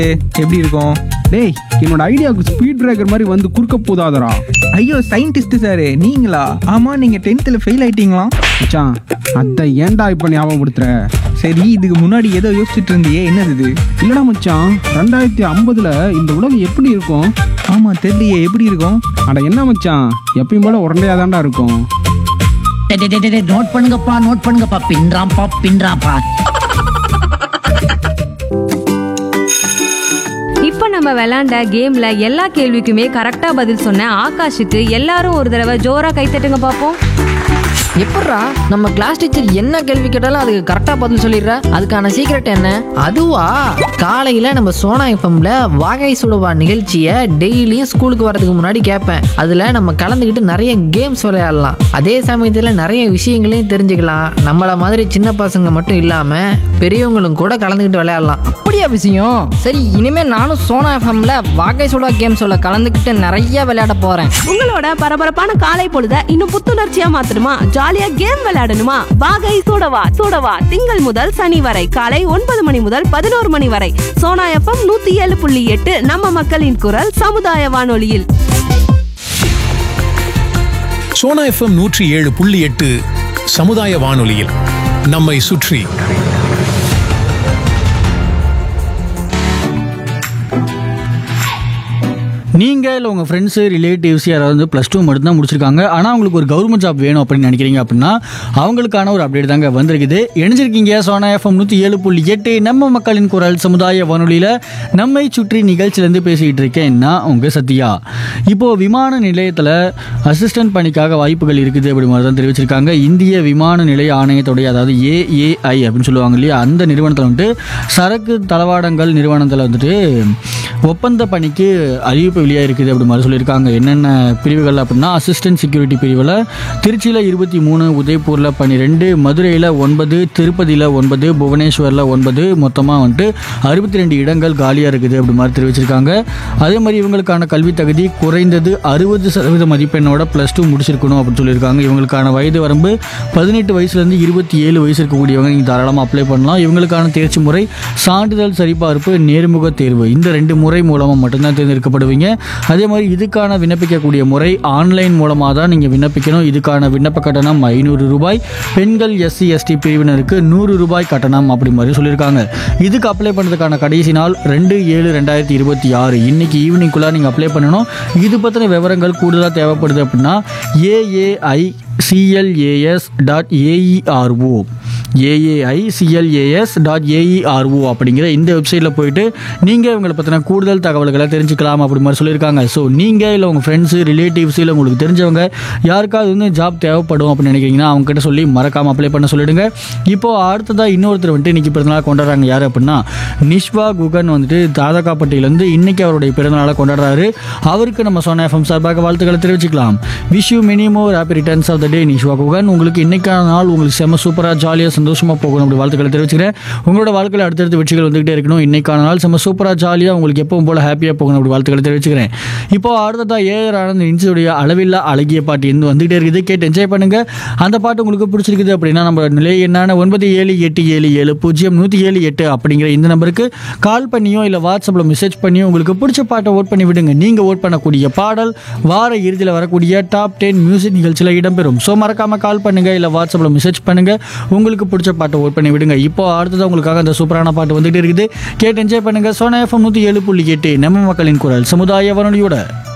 எப்படி இருக்கும் டேய் என்னோட ஐடியாவுக்கு ஸ்பீட் பிரேக்கர் மாதிரி வந்து குறுக்க போதாதடா ஐயோ சயின்டிஸ்ட் சார் நீங்களா ஆமா நீங்க டென்த்தில் ஃபெயில் ஆயிட்டீங்களா மச்சான் அத்தை ஏன்டா இப்போ ஞாபகப்படுத்துற சரி இதுக்கு முன்னாடி ஏதோ யோசிச்சுட்டு இருந்தியே என்னது இது இல்லடா மச்சான் ரெண்டாயிரத்தி ஐம்பதுல இந்த உலகம் எப்படி இருக்கும் ஆமா தெரியலையே எப்படி இருக்கும் அட என்ன மச்சான் எப்பயும் போல உரண்டையா இருக்கும் டே, டே, டே, டே, டே, நோட் பண்ணுங்கப்பா நோட் பண்ணுங்கப்பா பின்றாம்பா பின்றாம்பா இப்போ நம்ம விளையாண்ட கேம்ல எல்லா கேள்விக்குமே கரெக்டா பதில் சொன்ன ஆகாஷுக்கு எல்லாரும் ஒரு தடவை ஜோரா கைத்தட்டுங்க பார்ப்போம் எப்பட்றா நம்ம கிளாஸ் டீச்சர் என்ன கேள்வி கேட்டாலும் அதுக்கு கரெக்டா பதில் சொல்லிடுற அதுக்கான சீக்ரெட் என்ன அதுவா காலையில நம்ம சோனா எஃப்எம்ல வாகை சுடுவா நிகழ்ச்சியை டெய்லியும் ஸ்கூலுக்கு வரதுக்கு முன்னாடி கேட்பேன் அதுல நம்ம கலந்துக்கிட்டு நிறைய கேம்ஸ் விளையாடலாம் அதே சமயத்துல நிறைய விஷயங்களையும் தெரிஞ்சுக்கலாம் நம்மள மாதிரி சின்ன பசங்க மட்டும் இல்லாம பெரியவங்களும் கூட கலந்துக்கிட்டு விளையாடலாம் அப்படியா விஷயம் சரி இனிமே நானும் சோனா எஃப்எம்ல வாகை சுடா கேம்ஸோட கலந்துக்கிட்டு நிறைய விளையாட போறேன் உங்களோட பரபரப்பான காலை பொழுத இன்னும் புத்துணர்ச்சியா மாத்தணுமா ஜாலியா கேம் விளையாடணுமா வாகை சூடவா சூடவா திங்கள் முதல் சனி வரை காலை ஒன்பது மணி முதல் பதினோரு மணி வரை சோனா எஃப்எம் நூத்தி ஏழு புள்ளி எட்டு நம்ம மக்களின் குரல் சமுதாய வானொலியில் சோனா எஃப்எம் நூற்றி ஏழு புள்ளி எட்டு சமுதாய வானொலியில் நம்மை சுற்றி நீங்கள் இல்லை உங்கள் ஃப்ரெண்ட்ஸு ரிலேட்டிவ்ஸ் யாராவது வந்து ப்ளஸ் டூ மட்டும்தான் முடிச்சிருக்காங்க ஆனால் அவங்களுக்கு ஒரு கவர்மெண்ட் ஜாப் வேணும் அப்படின்னு நினைக்கிறீங்க அப்படின்னா அவங்களுக்கான ஒரு அப்டேட் தாங்க வந்திருக்குது இணைஞ்சிருக்கீங்க சோனா எஃப்எம் நூற்றி ஏழு புள்ளி எட்டு நம்ம மக்களின் குரல் சமுதாய வானொலியில் நம்மை சுற்றி நிகழ்ச்சியிலேருந்து பேசிக்கிட்டு இருக்கேன் நான் உங்கள் சத்யா இப்போது விமான நிலையத்தில் அசிஸ்டன்ட் பணிக்காக வாய்ப்புகள் இருக்குது அப்படி மாதிரி தான் தெரிவிச்சிருக்காங்க இந்திய விமான நிலைய ஆணையத்துடைய அதாவது ஏஏஐ அப்படின்னு சொல்லுவாங்க இல்லையா அந்த நிறுவனத்தில் வந்துட்டு சரக்கு தளவாடங்கள் நிறுவனத்தில் வந்துட்டு ஒப்பந்த பணிக்கு அறிவிப்பு வெளியாக இருக்குது அப்படி மாதிரி சொல்லியிருக்காங்க என்னென்ன பிரிவுகள் அப்படின்னா அசிஸ்டன்ட் செக்யூரிட்டி பிரிவில் திருச்சியில் இருபத்தி மூணு உதய்பூரில் பன்னிரெண்டு மதுரையில் ஒன்பது திருப்பதியில் ஒன்பது புவனேஸ்வரில் ஒன்பது மொத்தமாக வந்துட்டு அறுபத்தி ரெண்டு இடங்கள் காலியாக இருக்குது அப்படி மாதிரி தெரிவிச்சிருக்காங்க அதே மாதிரி இவங்களுக்கான கல்வி தகுதி குறைந்தது அறுபது சதவீத மதிப்பெண்ணோட ப்ளஸ் டூ முடிச்சிருக்கணும் அப்படின்னு சொல்லியிருக்காங்க இவங்களுக்கான வயது வரம்பு பதினெட்டு வயசுலேருந்து இருபத்தி ஏழு வயசு இருக்கக்கூடியவங்க நீங்கள் தாராளமாக அப்ளை பண்ணலாம் இவங்களுக்கான தேர்ச்சி முறை சான்றிதழ் சரிபார்ப்பு நேர்முக தேர்வு இந்த ரெண்டு முறை மூலமாக மட்டும்தான் தேர்ந்தெடுக்கப்படுவீங்க அதே மாதிரி இதுக்கான விண்ணப்பிக்கக்கூடிய முறை ஆன்லைன் மூலமாக தான் நீங்கள் விண்ணப்பிக்கணும் இதுக்கான விண்ணப்ப கட்டணம் ஐநூறு ரூபாய் பெண்கள் எஸ்சி எஸ்டி பிரிவினருக்கு நூறு ரூபாய் கட்டணம் அப்படி மாதிரி சொல்லியிருக்காங்க இதுக்கு அப்ளை பண்ணுறதுக்கான கடைசி நாள் ரெண்டு ஏழு ரெண்டாயிரத்தி இருபத்தி ஆறு இன்னைக்கு ஈவினிங்குள்ளே நீங்கள் அப்ளை பண்ணணும் இது பற்றின விவரங்கள் கூடுதலாக தேவைப்படுது அப்படின்னா AAI CLAS dot AERO AAI CLAS dot AERO அப்படிங்கிற இந்த வெப்சைட்டில் போயிட்டு நீங்கள் இவங்களை பற்றின கூடுதல் தகவல்களை தெரிஞ்சுக்கலாம் அப்படி மாதிரி சொல்லியிருக்காங்க ஸோ நீங்கள் இல்லை உங்கள் ஃப்ரெண்ட்ஸு ரிலேட்டிவ்ஸ் இல்லை உங்களுக்கு தெரிஞ்சவங்க யாருக்காவது வந்து ஜாப் தேவைப்படும் அப்படின்னு நினைக்கிறீங்கன்னா அவங்க கிட்ட சொல்லி மறக்காமல் அப்ளை பண்ண சொல்லிடுங்க இப்போ அடுத்ததாக இன்னொருத்தர் வந்துட்டு இன்னைக்கு பிறந்தநாள் கொண்டாடுறாங்க யார் அப்படின்னா நிஷ்வா குகன் வந்துட்டு தாதகாப்பட்டியிலேருந்து இன்னைக்கு அவருடைய பிறந்தநாளை கொண்டாடுறாரு அவருக்கு நம்ம சொன்ன எஃப்எம் சார்பாக வாழ்த்துக்களை தெரிவிச்சுக்கலாம் wish you many more happy returns of the day Nishwa Guhan உங்களுக்கு இன்னைக்கான நாள் உங்களுக்கு செம சூப்பராக ஜாலியாக சந்தோஷமாக போகணும் அப்படி வாழ்த்துக்களை தெரிவிச்சுக்கிறேன் உங்களோட வாழ்க்கையில் அடுத்தடுத்து வெற்றிகள் வந்துகிட்டே இருக்கணும் இன்னைக்கான நாள் செம சூப்பராக ஜாலியாக உங்களுக்கு எப்பவும் போல ஹாப்பியாக போகணும் அப்படி வாழ்த்துக்களை தெரிவிச்சுக்கிறேன் இப்போ அடுத்ததாக ஏஆர் ஆனந்த் இன்சுடைய அளவில்லா அழகிய பாட்டு இருந்து வந்துகிட்டே இருக்குது கேட்டு என்ஜாய் பண்ணுங்க அந்த பாட்டு உங்களுக்கு பிடிச்சிருக்குது அப்படின்னா நம்ம நிலை என்னான ஒன்பது ஏழு எட்டு ஏழு ஏழு பூஜ்ஜியம் நூற்றி ஏழு எட்டு அப்படிங்கிற இந்த நம்பருக்கு கால் பண்ணியோ இல்லை வாட்ஸ்அப்பில் மெசேஜ் பண்ணியோ உங்களுக்கு பிடிச்ச பாட்டை ஓட் பண்ணி விடுங்க நீங்கள் ஓட் பண்ணக்கூடிய பாடல் வார இறுதியில் வரக்கூடிய டாப் டென் மியூசிக் நிகழ்ச்சியில் இடம்பெறும் ஸோ மறக்காமல் கால் பண்ணுங்க இல்லை வாட்ஸ்அப்பில் மெசேஜ் பண்ணுங்க உங்களுக்கு பிடிச்ச பாட்டை ஓட் பண்ணி விடுங்க இப்போ அடுத்தது உங்களுக்காக அந்த சூப்பரான பாட்டு வந்துட்டு இருக்குது கேட்டு என்ஜாய் பண்ணுங்க சோனா எஃப்எம் நூற்றி ஏழு புள்ளி எட்டு நம்ம மக்களின் குரல் சமுதாய வானொலியோட